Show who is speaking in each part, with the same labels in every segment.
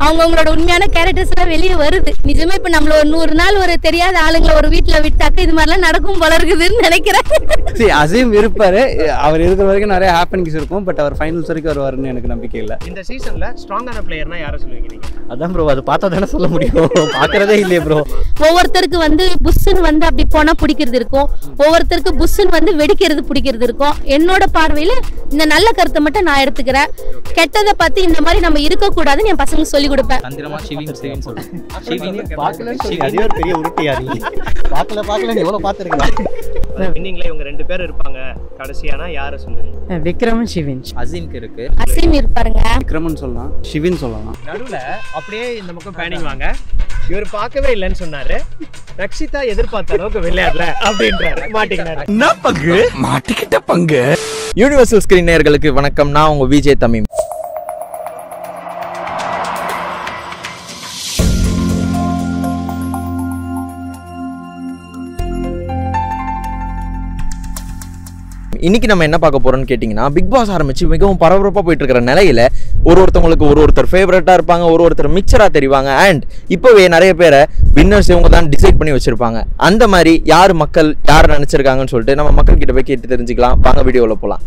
Speaker 1: அவங்கவுங்களோட உண்மையான கேரக்டர்ஸ் எல்லாம் வெளியே வருது நிஜமே இப்ப நம்மள ஒரு நூறு நாள் ஒரு தெரியாத ஆளுங்களை ஒரு வீட்டுல விட்டாக்க இது மாதிரிலாம் நடக்கும் போல இருக்குதுன்னு நினைக்கிறேன்
Speaker 2: சரி அசீம் இருப்பாரு அவர் இருக்கிற வரைக்கும் நிறைய ஹாப்பனிங்ஸ் இருக்கும் பட் அவர் ஃபைனல்ஸ் வரைக்கும் வருவாருன்னு எனக்கு நம்பிக்கை இல்லை
Speaker 3: இந்த சீசன்ல ஸ்ட்ராங்கான பிளேயர்னா யாரை சொல்லுவீங்க நீங்க
Speaker 4: அதான் ப்ரோ அது பார்த்தா தானே சொல்ல முடியும் பார்க்கறதே இல்லையே ப்ரோ
Speaker 1: ஒவ்வொருத்தருக்கு வந்து புஷ்ஷுன்னு வந்து அப்படி போனா பிடிக்கிறது இருக்கும் ஒவ்வொருத்தருக்கு புஷ்ஷுன்னு வந்து வெடிக்கிறது பிடிக்கிறது இருக்கும் என்னோட பார்வையில இந்த நல்ல கருத்தை மட்டும் நான் எடுத்துக்கிறேன் கெட்டதை பார்த்து இந்த மாதிரி நம்ம இருக்கக்கூடாதுன்னு என் பசங்களுக்கு சொல்லி கொடுப்பேன்
Speaker 4: தந்திரமா ஷிவிங் சிவின் சொல்றேன் ஷிவின்
Speaker 5: பார்க்கலன்னு சொல்லி அதுவே ஒரு பெரிய உருட்டியா நீ பார்க்கல பார்க்கல நீ எவ்வளவு பார்த்துருக்கலாம்
Speaker 3: வின்னிங்ல இவங்க ரெண்டு பேர் இருப்பாங்க கடைசியானா யாரை சொல்லுவீங்க
Speaker 6: விக்ரமன் சிவின்
Speaker 4: அசிம்க்கு இருக்கு
Speaker 1: அசீம் இருப்பாருங்க
Speaker 2: விக்ரமன் சொல்லலாம் ஷிவின் சொல்லலாம்
Speaker 3: நடுவுல அப்படியே இந்த பக்கம் பேனிங் வாங்க இவர் பார்க்கவே இல்லைன்னு சொன்னாரு ரக்ஷிதா எதிர்பார்த்த அளவுக்கு விளையாடல அப்படின்றாரு மாட்டிக்கினாரு
Speaker 4: யூனிவர்சல் ஸ்கிரீன் நேயர்களுக்கு வணக்கம் நான் உங்க விஜய் தமிம் இன்னைக்கு நம்ம என்ன பார்க்க போறோம்னு கேட்டிங்கன்னா பிக் பாஸ் ஆரம்பிச்சு மிகவும் பரபரப்பாக போயிட்டு இருக்கிற நிலையில ஒரு ஒருத்தவங்களுக்கு ஒரு ஒருத்தர் ஃபேவரட்டாக இருப்பாங்க ஒரு ஒருத்தர் மிக்சராக தெரிவாங்க அண்ட் இப்போவே நிறைய பேரை வின்னர்ஸ் இவங்க தான் டிசைட் பண்ணி வச்சிருப்பாங்க அந்த மாதிரி யார் மக்கள் யார் நினைச்சிருக்காங்கன்னு சொல்லிட்டு நம்ம மக்கள் கிட்ட போய் கேட்டு தெரிஞ்சுக்கலாம் வாங்க வீடியோவில் போகலாம்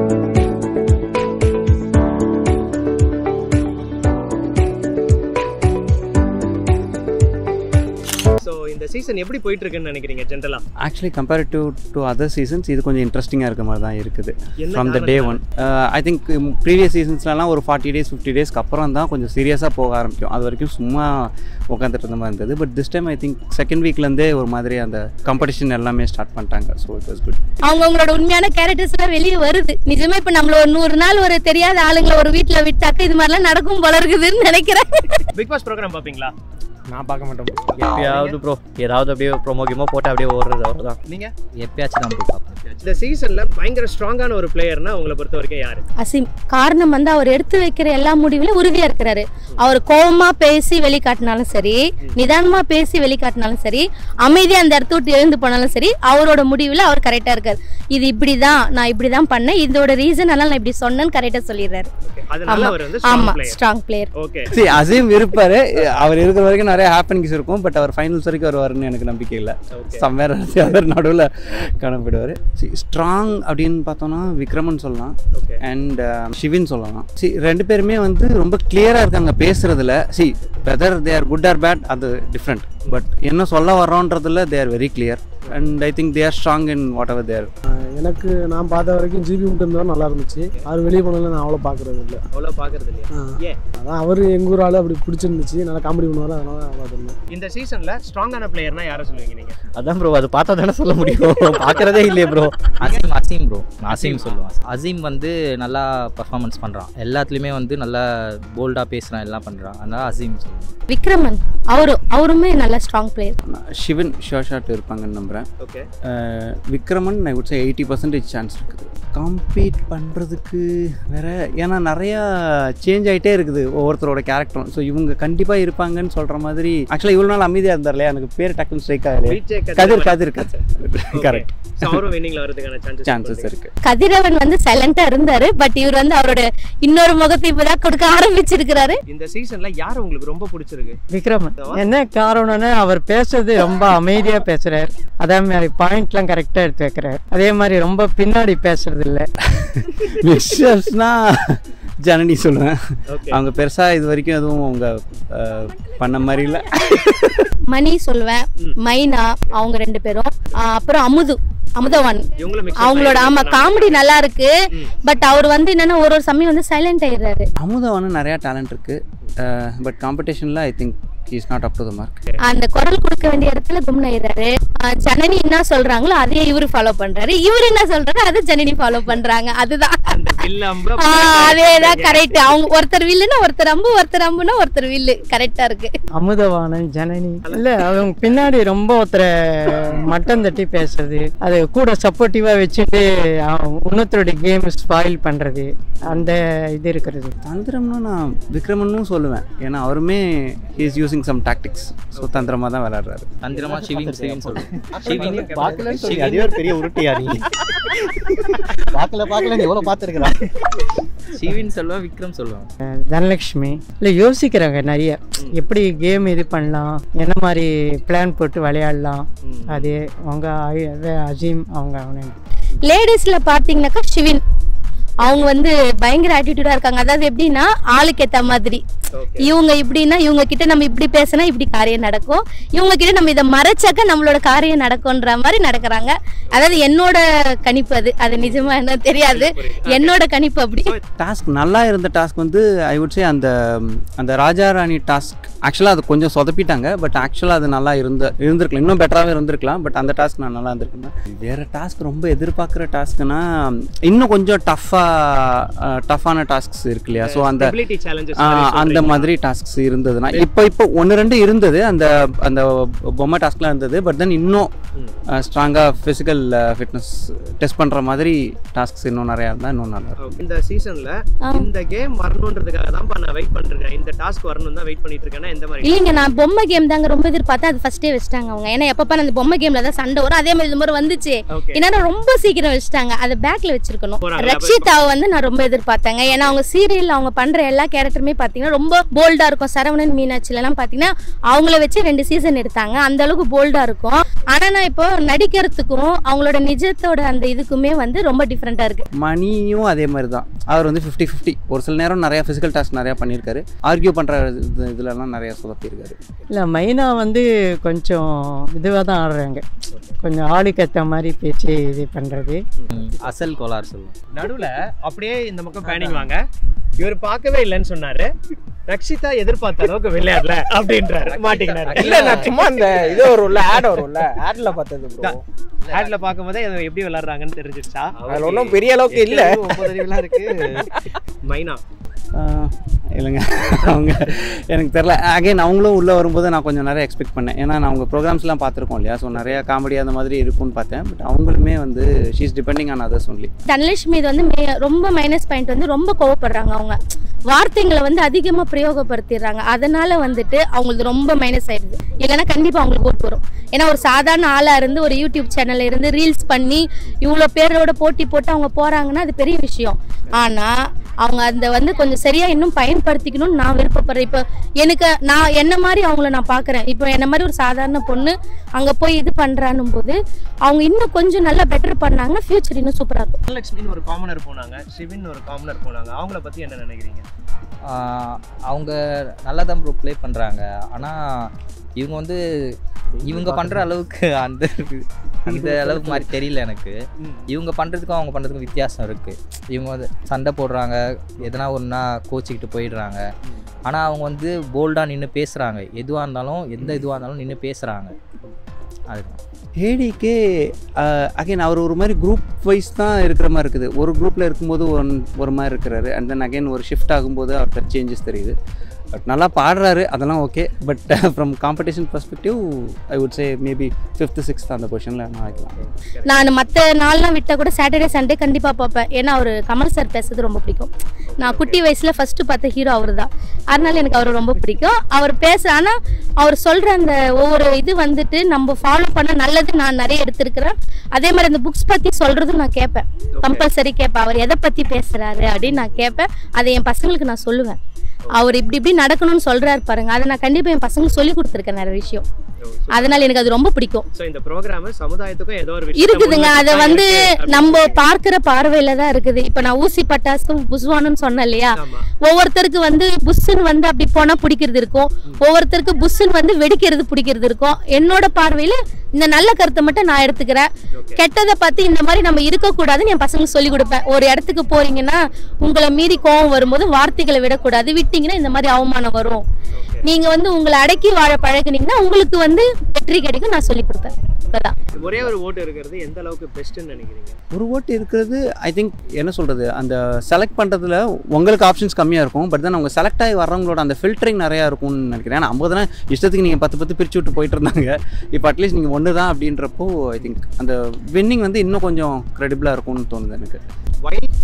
Speaker 3: சோ இந்த சீசன் எப்படி போயிட்டு இருக்குன்னு நினைக்கிறீங்க ஜென்ரலா
Speaker 2: actually comparative to other seasons இது கொஞ்சம் இன்ட்ரெஸ்டிங்காக இருக்க மாதிரி தான் இருக்குது
Speaker 3: என்ன
Speaker 2: from the day one I think previous சீசன்ஸ்லாம் ஒரு ஃபார்ட்டி டேஸ் ஃபிஃப்டி டேஸ்க்கு அப்புறம் தான் கொஞ்சம் சீரியஸாக போக ஆரம்பிக்கும் அது வரைக்கும் சும்மா உட்காந்துட்டு இருந்த மாதிரி இருந்தது but this time I think second வீக்லேருந்தே ஒரு மாதிரி அந்த காம்படிஷன் எல்லாமே ஸ்டார்ட் பண்ணிட்டாங்க ஸோ இட் வாஸ் குட்
Speaker 1: அவங்கவுங்களோட உண்மையான கேரக்டர்ஸ் எல்லாம் வெளியே வருது நிஜமே இப்ப நம்மள ஒரு நூறு நாள் ஒரு தெரியாத ஆளுங்களை ஒரு வீட்டுல விட்டாக்க இது மாதிரிலாம் நடக்கும் போல இருக்குதுன்னு நினைக்கிறேன்
Speaker 3: பிக் பாஸ் ப்ரோக்ராம் பாப்பீங்களா
Speaker 7: நான் பார்க்க மாட்டேன்
Speaker 4: எப்பயாவது ப்ரோ ஏதாவது அப்படியே ப்ரோமோ கேமோ போட்டு அப்படியே ஓடுறது அவ்வளோதான்
Speaker 3: நீங்க
Speaker 4: எப்பயாச்சும் தான் போய் பார்ப்பேன்
Speaker 3: இந்த சீசன்ல பயங்கர ஸ்ட்ராங்கான ஒரு பிளேயர்னா உங்களை பொறுத்த வரைக்கும் யாரு
Speaker 1: அசீம் காரணம் வந்து அவர் எடுத்து வைக்கிற எல்லா முடிவுல உறுதியா இருக்கிறாரு அவர் கோவமா பேசி வெளிக்காட்டினாலும் சரி நிதானமா பேசி வெளிக்காட்டினாலும் சரி அமைதியா அந்த இடத்த விட்டு எழுந்து போனாலும் சரி அவரோட முடிவுல அவர் கரெக்டா இருக்காரு இது இப்படிதான் நான் இப்படிதான் பண்ணேன் இதோட ரீசன் எல்லாம் நான் இப்படி சொன்னேன்னு கரெக்டா சொல்லிடுறாரு
Speaker 3: அதனால
Speaker 1: ஆமா
Speaker 3: அவர் வந்து
Speaker 1: ஆமா
Speaker 3: strong player
Speaker 1: strong player
Speaker 3: okay
Speaker 2: சரி அசீம் இருப்பாரு அவர் இருக்கிற வரைக்கும் நிறைய ஹாப்பனிங்ஸ் இருக்கும் பட் அவர் ஃபைனல்ஸ் வரைக்கும் வருவாருன்னு எனக்கு நம்பிக்கை இல்லை
Speaker 3: ஓகே
Speaker 2: சம்வேர் அவர் நடுவில் காணப்படுவார் சரி ஸ்ட்ராங் அப்படின்னு பார்த்தோன்னா விக்ரமன் சொல்லலாம்
Speaker 3: ஓகே
Speaker 2: அண்ட் ஷிவின் சொல்லலாம் சி ரெண்டு பேருமே வந்து ரொம்ப கிளியராக இருக்காங்க பேசுறதுல see whether they are good or bad அது டிஃப்ரெண்ட் பட் என்ன சொல்ல வர்றோன்றதுல they are very clear and I think they are strong in whatever there
Speaker 7: எனக்கு நான் பார்த்த வரைக்கும் ஜிபி மட்டும் இருந்தாலும் நல்லா இருந்துச்சு அவர் வெளியே போனாலும் நான் அவ்வளோ பார்க்கறது இல்லை
Speaker 3: அவ்வளவு பாக்குறது இல்லையா ஏன்
Speaker 7: அதான் அவர் எங்கள் ஊர் ஆள் அப்படி பிடிச்சிருந்துச்சு நல்லா காமெடி பண்ணுவார் அதனால நான் பார்த்துருந்தேன்
Speaker 3: இந்த சீசன்ல ஸ்ட்ராங்கான பிளேயர்னா யாரை சொல்லுவீங்க நீங்க
Speaker 4: அதான் ப்ரோ அது பார்த்தா தானே சொல்ல முடியும் பார்க்கறதே இல்லையே ப்ரோ அசீம் அசீம் ப்ரோ அசீம் சொல்லுவான் அசீம் வந்து நல்லா பர்ஃபார்மன்ஸ் பண்ணுறான் எல்லாத்துலேயுமே வந்து நல்லா போல்டாக பேசுகிறான் எல்லாம் பண்ணுறான் அதனால அசீம் சொல்லுவான்
Speaker 1: விக்ரமன் அவரும் அவருமே நல்ல strong player
Speaker 2: Shivin sure shot இருப்பாங்கன்னு நம்புகிறேன்
Speaker 3: okay
Speaker 2: Vikraman I would say eighty percentage chance இருக்குது காம்பீட் பண்ணுறதுக்கு வேற ஏன்னா நிறையா சேஞ்ச் ஆகிட்டே இருக்குது ஒவ்வொருத்தரோட கேரக்டரும் ஸோ இவங்க கண்டிப்பாக இருப்பாங்கன்னு சொல்கிற மாதிரி ஆக்சுவலாக இவ்வளோ நாள் அமைதியாக இருந்தார் இல்லையா எனக்கு பேர் டக்குன்னு ஸ்ட்ரைக் ஆகலையே
Speaker 3: விஜய்
Speaker 2: கதிர் கதிர் கதிர் கரெக்ட்
Speaker 3: So அவரும் வின்னிங்ல வரதுக்கான சான்சஸ்
Speaker 2: சான்சஸ் இருக்குது
Speaker 1: கதிரவன் வந்து சைலண்டா இருந்தாரு பட் இவர் வந்து அவரோட இன்னொரு முகத்தை இப்பதான் கொடுக்க ஆரம்பிச்சிருக்கிறாரு
Speaker 3: இந்த சீசன்ல யார் உங்களுக்கு ரொம்ப பிடிச்சிருக்கு
Speaker 6: விக்ரமன் என்ன காரணம்னா அவர் பேசுறது ரொம்ப அமைதியா பேசுறாரு அதே மாதிரி பாயிண்ட்லாம் கரெக்டா எடுத்து வைக்கிறாரு அதே மாதிரி ரொம்ப பின்னாடி பேசுறது இல்ல
Speaker 2: மிஸ்டர்ஸ்னா ஜனனி சொல்லுவேன்
Speaker 3: ஓகே
Speaker 2: அவங்க பெருசாக இது வரைக்கும் எதுவும் அவங்க அஹ், பண்ண மாதிரி இல்லை
Speaker 1: மணி சொல்லுவேன் மைனா அவங்க ரெண்டு பேரும் ஆஹ் அப்புறம் அமுது அமுதவான்
Speaker 3: இவங்களும் mix up
Speaker 1: அவங்களோட ஆமா
Speaker 3: பண்ணிருக்காங்க.
Speaker 1: காமெடி நல்லா இருக்கு பட் அவர் வந்து என்னன்னா ஒரு ஒரு சமயம் வந்து சைலண்ட் ஆயிடுறாரு
Speaker 2: அமுதா வந்து நிறையா டேலண்ட் இருக்குது பட் காம்படிஷனில் I think is not up to the mark
Speaker 1: அந்த குரல் கொடுக்க வேண்டிய இடத்துல கும்ன ஆயிடுறாரு ஆஹ் ஜனனி என்ன சொல்றாங்களோ அதையே இவரு ஃபாலோ பண்றாரு இவரு என்ன சொல்றாரு அதை ஜனனி ஃபாலோ பண்றாங்க அதுதான்
Speaker 3: அந்த வில்ல அம்பு
Speaker 1: ஆஹ் அதேதான் கரெக்ட் அவங்க ஒருத்தர் வில்லுன்னா ஒருத்தர் அம்பு ஒருத்தர் அம்புனா ஒருத்தர் வில்லு கரெக்டா இருக்கு
Speaker 6: அமுதவாணன் ஜனனி இல்ல அவங்க பின்னாடி ரொம்ப ஒருத்தரை மட்டம் தட்டி பேசுறது அது கூட சப்போர்ட்டிவா வச்சுட்டு அவன் இன்னொருத்தருடைய கேம் ஸ்பாயில் பண்றது அந்த இது இருக்கிறது
Speaker 2: தந்திரம்னு நான் விக்ரமனும் சொல்லுவேன் ஏன்னா அவருமே is using some tactics so தந்திரமாக தான் விளையாடுறாரு
Speaker 4: தந்திரமா ஷிவின் சிவின் சொல்லுவேன் ஷிவின்
Speaker 5: பார்க்கலன்னு சொல்லி அதுவே ஒரு பெரிய உருட்டியா நீ பார்க்கல பார்க்கல நீ எவ்வளவு பார்த்துருக்கலாம்
Speaker 8: சிவின் சொல்லுவேன் விக்ரம் சொல்லுவேன்
Speaker 6: தனலக்ஷ்மி இல்லை யோசிக்கிறாங்க நிறைய எப்படி கேம் இது பண்ணலாம் என்ன மாதிரி பிளான் போட்டு விளையாடலாம் அது அவங்க ஐ- அது அஜீம் அவங்க அவனு
Speaker 1: லேடிஸ்ல பாத்தீங்கன்னாக்கா ஷிவின் அவங்க வந்து பயங்கர ஆட்டிடியூடா இருக்காங்க அதாவது எப்படின்னா ஆளுக்கு ஏத்த மாதிரி இவங்க இப்படின்னா இவங்க கிட்ட நம்ம இப்படி பேசினா இப்படி காரியம் நடக்கும் இவங்க கிட்ட நம்ம இதை மறைச்சாக்க நம்மளோட காரியம் நடக்கும்ன்ற மாதிரி நடக்கிறாங்க அதாவது என்னோட கணிப்பு அது அது நிஜமா என்ன தெரியாது என்னோட கணிப்பு அப்படி
Speaker 2: டாஸ்க் நல்லா இருந்த டாஸ்க் வந்து ஐ வுட் சே அந்த அந்த ராஜா ராணி டாஸ்க் ஆக்சுவலாக அது கொஞ்சம் சொதப்பிட்டாங்க பட் ஆக்சுவலாக அது நல்லா இருந்த இருந்திருக்கலாம் இன்னும் பெட்டராகவே இருந்திருக்கலாம் பட் அந்த டாஸ்க் நான் நல்லா இருந்திருக்கேன் வேறு டாஸ்க் ரொம்ப எதிர்பார்க்குற டாஸ்க்னா இன்னும் கொஞ்சம் டஃப்பாக டஃப்பான டாஸ்க்ஸ் இருக்கு இல்லையா ஸோ அந்த
Speaker 3: Ability challenges
Speaker 2: ஆ,
Speaker 3: மாதிரி
Speaker 2: அந்த
Speaker 3: சொல்றீங்களா?
Speaker 2: மாதிரி டாஸ்க்ஸ் இருந்ததுன்னா இப்போ இப்போ ஒன்று ரெண்டு இருந்தது அந்த அந்த பொம்மை டாஸ்க்லாம் இருந்தது பட் தென் இன்னும் ஸ்ட்ராங்காக ஃபிசிக்கல் ஃபிட்னஸ் டெஸ்ட் பண்ணுற மாதிரி டாஸ்க்ஸ் இன்னும் நிறையா இருந்தால் இன்னும் நல்லா இருக்கும்
Speaker 3: இந்த சீசன்ல இந்த கேம் வரணுன்றதுக்காக தான் நான் வெயிட் பண்ணிருக்கேன் இந்த டாஸ்க் வரணும் தான் வெயிட் பண்ணிட்டு இருக்கேன்னா எந்த மாதிரி
Speaker 1: இல்லைங்க நான் பொம்மை கேம் தாங்க ரொம்ப எதிர்பார்த்தேன் அது ஃபர்ஸ்டே வச்சிட்டாங்க அவங்க ஏன்னா எப்பப்ப அந்த பொம்மை கேம்ல தான் சண்டை வரும் அதே மாதிரி இந்த மாதிரி வந்துச்சு
Speaker 3: Okay.
Speaker 1: ஏன்னா ரொம்ப சீக்கிரம் வச்சிட்டாங்க அதை பேக்ல வச்சிருக்கணும்
Speaker 3: போறாங்க.
Speaker 1: ரக்ஷிதாவை வந்து நான் ரொம்ப எதிர்பார்த்தேங்க ஏன்னா அவங்க சீரியல் அவங்க பண்ற எல்லா கேரக்டருமே பாத்தீங்கன்னா ரொம்ப போல்டா இருக்கும் சரவணன் மீனாட்சில எல்லாம் பாத்தீங்கன்னா அவங்கள வச்சு ரெண்டு சீசன் எடுத்தாங்க அந்த அளவுக்கு போல்டா இருக்கும் ஆனா நான் இப்போ நடிக்கிறதுக்கும் அவங்களோட நிஜத்தோட அந்த இதுக்குமே வந்து ரொம்ப டிஃப்ரெண்டா இருக்கு
Speaker 2: மணியும் அதே மாதிரி தான் அவர் வந்து ஃபிஃப்டி ஃபிஃப்டி ஒரு சில நேரம் நிறையா ஃபிசிக்கல் டாஸ்க் நிறையா பண்ணியிருக்காரு ஆர்கியூ பண்ணுற இது இதுலலாம் நிறையா சொதப்பியிருக்காரு
Speaker 6: இல்லை மைனா வந்து கொஞ்சம் இதுவாக தான் ஆடுறாங்க கொஞ்சம் ஆளுக்கு ஏற்ற மாதிரி பேச்சு இது பண்ணுறது
Speaker 8: அசல் கோலார் சொல்லுவேன்
Speaker 3: நடுவுல அப்படியே இந்த பக்கம் பேனிங் வாங்க இவர் பார்க்கவே இல்லைன்னு சொன்னாரு ரக்ஷிதா எதிர்பார்த்த அளவுக்கு விளையாடல அப்படின்றாரு மாட்டிக்கினாரு
Speaker 4: இல்ல நான் சும்மா இந்த இது வரும்ல ஆட் வரும்ல ஆட்ல பார்த்தது ப்ரோ
Speaker 3: ஆட்ல பார்க்கும்போதே இவங்க எப்படி விளையாடுறாங்கன்னு தெரிஞ்சிருச்சா
Speaker 4: அதுல ஒன்றும் பெரிய அளவுக்கு இல்ல
Speaker 8: ஒன்பது அறிவுலாம் இருக்கு
Speaker 3: மைனா
Speaker 2: ஆஹ் இல்லைங்க அவங்க எனக்கு தெரில அகைன் அவங்களும் உள்ளே வரும்போது நான் கொஞ்சம் நிறைய எக்ஸ்பெக்ட் பண்ணேன் ஏன்னா நான் அவங்க ப்ரோக்ராம்ஸ்லாம் பார்த்துருக்கோம் இல்லையா ஸோ நிறைய காமெடி அந்த மாதிரி இருக்கும்னு பார்த்தேன் பட் அவங்களுமே வந்து she's depending on others only
Speaker 1: Dhanalakshmi இது வந்து மே- ரொம்ப மைனஸ் பாயிண்ட் வந்து ரொம்ப கோவப்படுறாங்க அவங்க வார்த்தைங்களை வந்து அதிகமாக பிரயோகப்படுத்திடுறாங்க அதனால வந்துட்டு அவங்களுக்கு ரொம்ப மைனஸ் ஆயிடுது இல்லைன்னா கண்டிப்பாக அவங்களுக்கு ஓட்டு வரும் ஏன்னா ஒரு சாதாரண ஆளாக இருந்து ஒரு யூடியூப் சேனல்ல இருந்து ரீல்ஸ் பண்ணி இவ்வளோ பேரோட போட்டி போட்டு அவங்க போகிறாங்கன்னா அது பெரிய விஷயம் ஆனால் அவங்க அந்த வந்து கொஞ்சம் சரியா இன்னும் பயன்படுத்திக்கணும்னு நான் விருப்பப்படுறேன் இப்போ எனக்கு நான் என்ன மாதிரி அவங்கள நான் பார்க்குறேன் இப்போ என்ன மாதிரி ஒரு சாதாரண பொண்ணு அங்கே போய் இது பண்ணுறான்னும் போது அவங்க இன்னும் கொஞ்சம் நல்லா பெட்டர் பண்ணாங்கன்னா ஃபியூச்சர் இன்னும் சூப்பராக இருக்கும்
Speaker 3: தனலட்சுமின்னு ஒரு காமனர் போனாங்க சிவின் ஒரு காமனர் போனாங்க அவங்கள பத்தி என்ன நினைக்கிறீங்க
Speaker 8: ஆஹ் அவங்க நல்லா தான் ப்ரோ ப்ளே பண்ணுறாங்க ஆனால் இவங்க வந்து இவங்க பண்ணுற அளவுக்கு அந்த அந்த அளவுக்கு மாதிரி தெரியல எனக்கு இவங்க பண்ணுறதுக்கும் அவங்க பண்ணுறதுக்கும் வித்தியாசம் இருக்குது இவங்க வந்து சண்டை போடுறாங்க எதனா ஒன்றா கோச்சிக்கிட்டு போயிடுறாங்க ஆனால் அவங்க வந்து போல்டாக நின்று பேசுகிறாங்க எதுவாக இருந்தாலும் எந்த இதுவாக இருந்தாலும் நின்று பேசுகிறாங்க அதுதான்
Speaker 2: ஏடிக்கே அகைன் அவர் ஒரு மாதிரி குரூப் வைஸ் தான் இருக்கிற மாதிரி இருக்குது ஒரு குரூப்பில் இருக்கும்போது ஒன் ஒரு மாதிரி இருக்கிறாரு அண்ட் தென் அகைன் ஒரு ஷிஃப்ட் ஆகும்போது அவர்கிட்ட சேஞ்சஸ் தெரியுது பட் நல்லா பாடுறாரு அதெல்லாம் okay but from competition perspective I would say maybe fifth sixth அந்த பொசிஷனில் நான் வைக்கலாம்
Speaker 1: நான் மற்ற நாள்லாம் விட்டால் கூட சாட்டர்டே சண்டே கண்டிப்பாக பார்ப்பேன் ஏன்னா அவர் கமல் சார் பேசுறது ரொம்ப பிடிக்கும் நான் குட்டி வயசில் ஃபஸ்ட்டு பார்த்த ஹீரோ அவர் தான் அதனால எனக்கு அவர் ரொம்ப பிடிக்கும் அவர் பேச ஆனால் அவர் சொல்கிற அந்த ஒவ்வொரு இது வந்துட்டு நம்ம ஃபாலோ பண்ண நல்லது நான் நிறைய எடுத்திருக்கிறேன் அதே மாதிரி அந்த புக்ஸ் பற்றி சொல்கிறதும் நான் கேட்பேன் கம்பல்சரி கேட்பேன் அவர் எதை பற்றி பேசுகிறாரு அப்படின்னு நான் கேட்பேன் அதை என் பசங்களுக்கு நான் சொல்லுவேன் அவர் இப்படி இப்படி நடக்கணும்னு சொல்கிறாரு பாருங்க அதை நான் கண்டிப்பாக என் பசங்களுக்கு சொல்லி கொடுத்துருக்கேன் நிறைய விஷயம் அதனால எனக்கு அது ரொம்ப பிடிக்கும்
Speaker 3: சோ இந்த ப்ரோக்ராம் சமுதாயத்துக்கும் ஏதோ ஒரு விஷயத்தை
Speaker 1: இருக்குதுங்க
Speaker 3: முன்னெடுத்து
Speaker 1: அத
Speaker 3: தான்
Speaker 1: வந்து
Speaker 3: இருக்கு அப்படின்னு
Speaker 1: நம்ம பார்க்கிற பார்வையில தான் இருக்குது இப்ப நான் ஊசி பட்டாசும் புஸ்வானுன்னு சொன்னேன் இல்லையா
Speaker 3: ஆமா.
Speaker 1: ஒவ்வொருத்தருக்கு வந்து புஷ்ஷுன்னு வந்து அப்படி போனா பிடிக்கிறது இருக்கும் ஒவ்வொருத்தருக்கு புஷ்ஷுன்னு வந்து வெடிக்கிறது பிடிக்கிறது இருக்கும் என்னோட பார்வையில இந்த நல்ல கருத்தை மட்டும் நான் எடுத்துக்கிறேன் கெட்டதை பார்த்து இந்த மாதிரி நம்ம இருக்கக்கூடாதுன்னு என் பசங்களுக்கு சொல்லி கொடுப்பேன் ஒரு இடத்துக்கு போறீங்கன்னா உங்களை மீறி கோவம் வரும்போது வார்த்தைகளை விடக்கூடாது விட்டீங்கன்னா இந்த மாதிரி அவமானம் வரும் நீங்க வந்து உங்களை அடக்கி வாழ பழகுனீங்கன்னா உங்களுக்கு வந்து வெற்றி கிடைக்கும் நான் சொல்லி கொடுப்பேன் இப்பதான்
Speaker 3: ஒரே ஒரு ஓட்டு இருக்கிறது எந்த அளவுக்கு பெஸ்ட்னு நினைக்கிறீங்க
Speaker 2: ஒரு ஓட்டு இருக்கிறது ஐ திங்க் என்ன சொல்கிறது அந்த செலக்ட் பண்ணுறதுல உங்களுக்கு ஆப்ஷன்ஸ் கம்மியாக இருக்கும் பட் then அவங்க செலக்ட் ஆகி வர்றவங்களோட அந்த ஃபில்டரிங் நிறையா இருக்கும்னு நினைக்கிறேன் ஏன்னா ஐம்பது தான் இஷ்டத்துக்கு நீங்கள் பத்து பத்து பிரித்து விட்டு போயிட்டு இருந்தாங்க இப்போ அட்லீஸ்ட் நீங்கள் ஒன்று தான் அப்படின்றப்போ ஐ திங்க் அந்த வின்னிங் வந்து இன்னும் கொஞ்சம் க்ரெடிபிளாக இருக்கும்னு தோணுது எனக்கு
Speaker 3: வைல்ட் கார்டு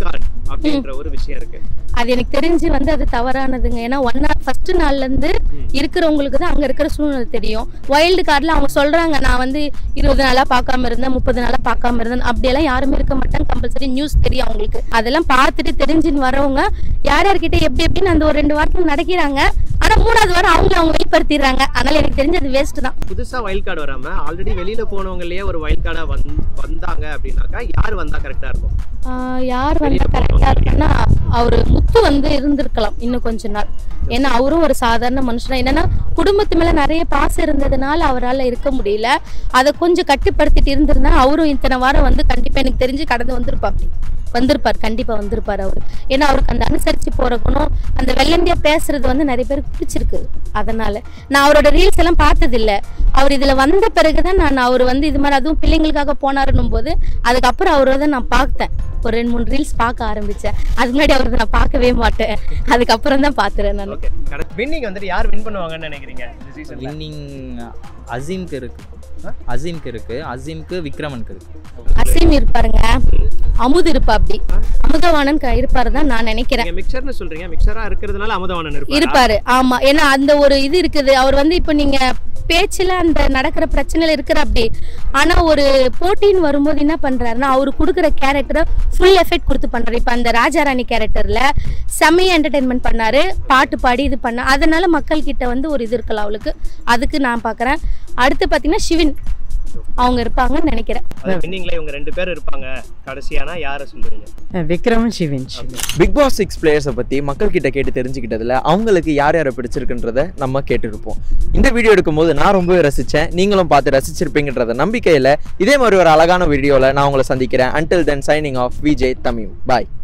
Speaker 3: அப்படின்ற ஒரு விஷயம் இருக்கு
Speaker 1: அது எனக்கு தெரிஞ்சு வந்து அது தவறானதுங்க ஏன்னா ஒன் ஃபர்ஸ்ட் நாள்ல இருந்து இருக்கிறவங்களுக்கு தான் அங்க இருக்கிற சூழ்நிலை தெரியும் வைல்டு கார்டில் அவங்க சொல்றாங்க நான் வந்து இருபது நாளா பார்க்காம இருந்தேன் முப்பது நாளா பார்க்காம இருந்தேன் அப்படியெல்லாம் யாருமே இருக்க மாட்டாங்க கம்பல்சரி நியூஸ் தெரியும் அவங்களுக்கு அதெல்லாம் பார்த்துட்டு தெரிஞ்சுன்னு வரவங்க யார் யார்கிட்ட எப்படி எப்படின்னு அந்த ஒரு ரெண்டு வாரத்துக்கு நடக்கிறாங்க ஆனா மூணாவது வாரம் அவங்க அவங்க வெளிப்படுத்திடுறாங்க அதனால எனக்கு தெரிஞ்சு அது வேஸ்ட் தான்
Speaker 3: புதுசா வைல்ட் கார்டு வராம ஆல்ரெடி வெளியில போனவங்களே ஒரு வைல்ட் கார்டா வந்தாங்க அப்படின்னாக்கா யார் வந்தா கரெக்டா இருக்கும்
Speaker 1: ஆஹ் யார் வந்து கரெக்டா இருக்குன்னா அவரு முத்து வந்து இருந்திருக்கலாம் இன்னும் கொஞ்ச நாள் ஏன்னா அவரும் ஒரு சாதாரண மனுஷன் என்னன்னா குடும்பத்து மேல நிறைய பாசம் இருந்ததுனால அவரால் இருக்க முடியல அதை கொஞ்சம் கட்டுப்படுத்திட்டு இருந்திருந்தா அவரும் இத்தனை வாரம் வந்து கண்டிப்பா எனக்கு தெரிஞ்சு கடந்து வந்திருப்பாப்படி வந்திருப்பார் கண்டிப்பா வந்திருப்பார் அவர் ஏன்னா அவருக்கு அந்த அனுசரிச்சு போற குணம் அந்த வெள்ளந்தியா பேசுறது வந்து நிறைய பேருக்கு பிடிச்சிருக்கு அதனால நான் அவரோட ரீல்ஸ் எல்லாம் பார்த்தது இல்ல அவர் இதுல வந்த பிறகுதான் நான் அவர் வந்து இது மாதிரி அதுவும் பிள்ளைங்களுக்காக போனாருன்னும் போது அதுக்கப்புறம் அவரை நான் பார்த்தேன் ஒரு ரெண்டு மூணு ரீல்ஸ் பார்க்க ஆரம்பிச்சேன் அதுக்கு முன்னாடி அவரது நான் பார்க்கவே மாட்டேன் அதுக்கப்புறம் தான் பாத்துறேன் நான்
Speaker 3: ஓகே வின்னிங் வந்துட்டு யார் வின் பண்ணுவாங்கன்னு நினைக்கிறீங்க இந்த சீசன்ல
Speaker 8: வின்னிங் அசீம்க்கு இருக்கு அசீம்க்கு இருக்கு அசீம்க்கு விக்ரமனுக்கு இருக்கு
Speaker 1: அசீம் இருப்பாருங்க அமுது இருப்பா அப்படி அமுதவாணன் க- இருப்பாரு தான் நான் நினைக்கிறேன்
Speaker 3: நீங்க மிக்சர்னு சொல்றீங்க மிக்சரா இருக்கிறதுனால அமுதவாணன் இருப்பாரு
Speaker 1: இருப்பாரு ஆமா ஏன்னா அந்த ஒரு இது இருக்குது அவர் வந்து இப்போ நீங்க பேச்சுல அந்த நடக்கிற பிரச்சனையில இருக்கிற அப்படி ஆனா ஒரு போட்டின்னு வரும்போது என்ன பண்றாருன்னா அவரு கொடுக்குற கேரக்டரை ஃபுல் எஃபெக்ட் கொடுத்து பண்றாரு இப்ப அந்த ராஜாராணி கேரக்டர்ல செம்மையா என்டர்டைன்மெண்ட் பண்ணாரு பாட்டு பாடி இது பண்ண அதனால மக்கள் கிட்ட வந்து ஒரு இது இருக்கலாம் அவளுக்கு அதுக்கு நான் பாக்குறேன் அடுத்து பாத்தீங்கன்னா சிவின் அவங்க இருப்பாங்கன்னு நினைக்கிறேன்
Speaker 3: வின்னிங்ல இவங்க ரெண்டு பேர் இருப்பாங்க கடைசியானா யாரை சொல்லுவீங்க
Speaker 6: Vikram Shivin Shivin
Speaker 4: Bigg Boss six பிளேயர்ஸை பற்றி மக்கள் கிட்ட கேட்டு தெரிஞ்சுக்கிட்டதுல அவங்களுக்கு யார் யாரை பிடிச்சிருக்குன்றத நம்ம கேட்டுருப்போம் இந்த வீடியோ எடுக்கும்போது நான் ரொம்பவே ரசித்தேன் நீங்களும் பார்த்து ரசிச்சிருப்பீங்கன்றத நம்பிக்கையில் இதே மாதிரி ஒரு அழகான வீடியோவில் நான் உங்களை சந்திக்கிறேன் until then signing off Vijay Tamil பாய்